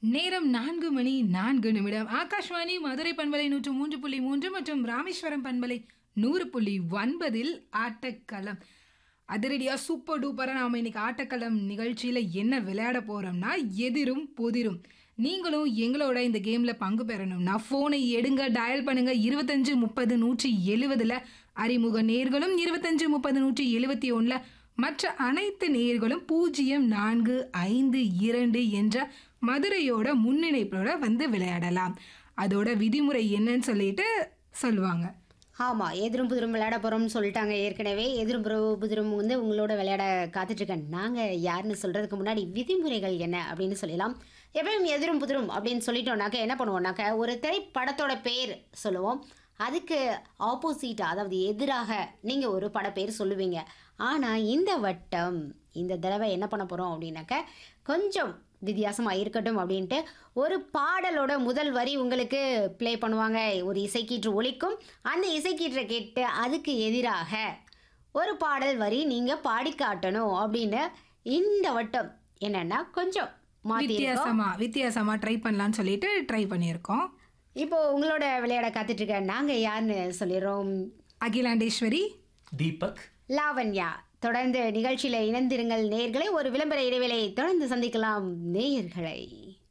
நேரம் நான்கு மணி நான்கு நிமிடம் ஆகாஷ்வாணி மதுரை பண்பலை நூற்று மூன்று புள்ளி மூன்று மற்றும் ராமேஸ்வரம் பண்பலை நூறு புள்ளி ஒன்பதில் ஆட்டக்களம் அதிரடியாக சூப்பர் டூப்பராக நாம் இன்னைக்கு ஆட்டக்களம் நிகழ்ச்சியில் என்ன விளையாட போகிறோம்னா எதிரும் புதிரும் நீங்களும் எங்களோட இந்த கேமில் பங்கு பெறணும்னா ஃபோனை எடுங்க டயல் பண்ணுங்க இருபத்தஞ்சு முப்பது நூற்றி எழுவதில் அறிமுக நேர்களும் இருபத்தஞ்சு முப்பது நூற்றி எழுபத்தி ஒன்றில் மற்ற அனைத்து நேர்களும் பூஜ்ஜியம் நான்கு ஐந்து இரண்டு என்ற மதுரையோட முன்னிணைப்போட வந்து விளையாடலாம் அதோட விதிமுறை என்னன்னு சொல்லிட்டு சொல்லுவாங்க ஆமாம் எதிரும் புதிரும் விளையாட போகிறோம்னு சொல்லிட்டாங்க ஏற்கனவே எதிரும் புற- புதிரும் வந்து உங்களோட விளையாட காத்துட்ருக்கேன் நாங்கள் யாருன்னு சொல்கிறதுக்கு முன்னாடி விதிமுறைகள் என்ன அப்படின்னு சொல்லலாம் எப்பயும் எதிரும் புதிரும் அப்படின்னு சொல்லிட்டோம்னாக்க என்ன பண்ணுவோம்னாக்க ஒரு திரைப்படத்தோட பேர் சொல்லுவோம் அதுக்கு ஆப்போசிட்டாக அதாவது எதிராக நீங்கள் ஒரு படப்பேர் சொல்லுவீங்க ஆனால் இந்த வட்டம் இந்த தடவை என்ன பண்ண போகிறோம் அப்படின்னாக்க கொஞ்சம் வித்தியாசமாக இருக்கட்டும் அப்படின்ட்டு ஒரு பாடலோட முதல் வரி உங்களுக்கு ப்ளே பண்ணுவாங்க ஒரு இசைக்கீற்று ஒலிக்கும் அந்த இசைக்கீற்றை கேட்டு அதுக்கு எதிராக ஒரு பாடல் வரி நீங்கள் பாடி காட்டணும் அப்படின்னு இந்த வட்டம் என்னன்னா கொஞ்சம் மாற்றி வித்தியாசமா வித்தியாசமா ட்ரை பண்ணலாம்னு சொல்லிட்டு ட்ரை பண்ணியிருக்கோம் இப்போ உங்களோட விளையாட காத்துட்டு இருக்க நாங்கள் யாருன்னு சொல்லிடுறோம் அகிலாண்டேஸ்வரி தீபக் லாவண்யா தொடர்ந்து நிகழ்ச்சியில் இணைந்திருங்கள் நேயர்களை ஒரு விளம்பர இடைவேளை தொடர்ந்து சந்திக்கலாம் நேயர்களை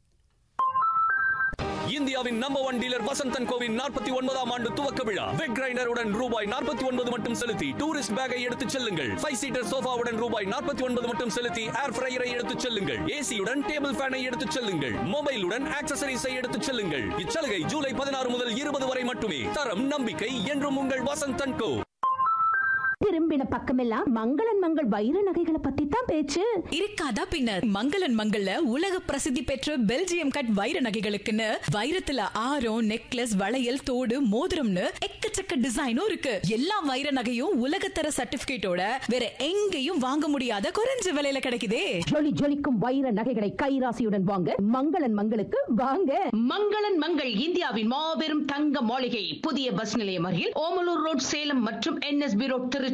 இந்தியாவின் நம்பர் ஒன் டீலர் வசந்தன் கோவின் நாற்பத்தி ஒன்பதாம் ஆண்டு துவக்க விழா வெக் கிரைண்டருடன் ரூபாய் நாற்பத்தி ஒன்பது மட்டும் செலுத்தி டூரிஸ்ட் பேக்கை எடுத்துச் செல்லுங்கள் ஃபைவ் சீட்டர் சோஃபாவுடன் ரூபாய் நாற்பத்தி ஒன்பது மட்டும் செலுத்தி ஏர் ஃப்ரையரை எடுத்துச் செல்லுங்கள் ஏசியுடன் டேபிள் ஃபேனை எடுத்துச் செல்லுங்கள் மொபைலுடன் ஆக்சசரிஸை எடுத்துச் செல்லுங்கள் இச்சலுகை ஜூலை பதினாறு முதல் இருபது வரை மட்டுமே தரம் நம்பிக்கை என்றும் உங்கள் வசந்தன் கோ திரும்பின பக்கமெல்லாம் மங்களன் மங்கள் வைர நகைகளை பத்தி தான் பேச்சு இருக்காதா பின்னர் மங்களன் மங்கள்ல உலக பிரசித்தி பெற்ற பெல்ஜியம் கட் வைர நகைகளுக்குன்னு வைரத்துல ஆரம் நெக்லஸ் வளையல் தோடு மோதிரம்னு எக்கச்சக்க டிசைனும் இருக்கு எல்லா வைர நகையும் உலகத்தர சர்டிபிகேட்டோட வேற எங்கேயும் வாங்க முடியாத குறைஞ்ச விலையில கிடைக்குதே ஜொலி ஜொலிக்கும் வைர நகைகளை கைராசியுடன் வாங்க மங்களன் மங்களுக்கு வாங்க மங்களன் மங்கள் இந்தியாவின் மாபெரும் தங்க மாளிகை புதிய பஸ் நிலையம் அருகில் ஓமலூர் ரோட் சேலம் மற்றும் என்எஸ்பி ரோட் திருச்சி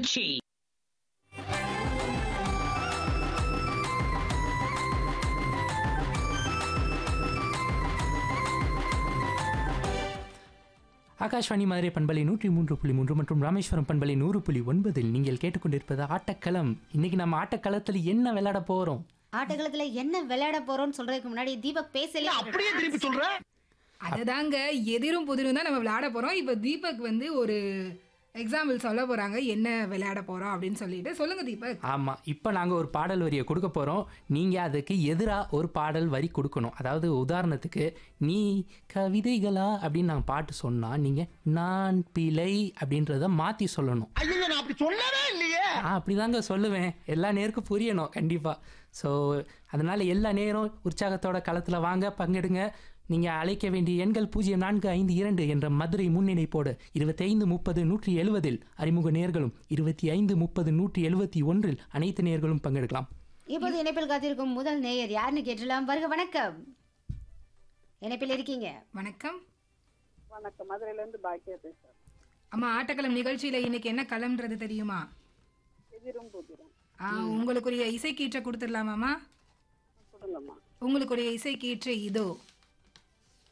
ஆகாஷ்வாணி மதுரை பண்பலை நூற்றி மூன்று புள்ளி மூன்று மற்றும் ராமேஸ்வரம் பண்பலை நூறு புள்ளி ஒன்பதில் நீங்கள் கேட்டுக்கொண்டிருப்பது ஆட்டக்களம் இன்னைக்கு நம்ம ஆட்டக்களத்தில் என்ன விளையாட போறோம் ஆட்டக்காலத்தில் என்ன விளையாட போறோம்னு சொல்றதுக்கு முன்னாடி தீபக் பேசல அதுதாங்க எதிரும் புதிரும் தான் நம்ம விளையாட போறோம் இப்போ தீபக் வந்து ஒரு எக்ஸாம்பிள் சொல்ல போறாங்க என்ன விளையாட போறோம் அப்படின்னு சொல்லிட்டு சொல்லுங்க தீபக் ஆமாம் இப்போ நாங்கள் ஒரு பாடல் வரியை கொடுக்க போகிறோம் நீங்கள் அதுக்கு எதிராக ஒரு பாடல் வரி கொடுக்கணும் அதாவது உதாரணத்துக்கு நீ கவிதைகளா அப்படின்னு நாங்கள் பாட்டு சொன்னால் நீங்கள் நான் பிழை அப்படின்றத மாற்றி சொல்லணும் ஆ அப்படிதாங்க சொல்லுவேன் எல்லா நேருக்கும் புரியணும் கண்டிப்பாக ஸோ அதனால் எல்லா நேரம் உற்சாகத்தோட களத்தில் வாங்க பங்கெடுங்க நீங்கள் அழைக்க வேண்டிய எண்கள் பூஜ்ஜியம் நான்கு ஐந்து இரண்டு என்ற மதுரை முன்னிணைப்போடு இருபத்தைந்து முப்பது நூற்றி எழுபதில் அறிமுக நேர்களும் இருபத்தி ஐந்து முப்பது நூற்றி எழுபத்தி ஒன்றில் அனைத்து நேர்களும் பங்கெடுக்கலாம் இப்போது இணைப்பில் காத்திருக்கும் முதல் நேயர் யாருன்னு கேட்டலாம் வருக வணக்கம் இணைப்பில் இருக்கீங்க வணக்கம் வணக்கம் மதுரையிலேருந்து பாக்கியா பேசுகிறேன் அம்மா ஆட்டக்களம் நிகழ்ச்சியில இன்னைக்கு என்ன களம்ன்றது தெரியுமா எதிரும் புதிரும் ஆ, உங்களுக்குரிய இசை கீற்றை கொடுத்துடலாமாம்மா சொல்லுங்கம்மா உங்களுக்குரிய இசை கீற்று இதோ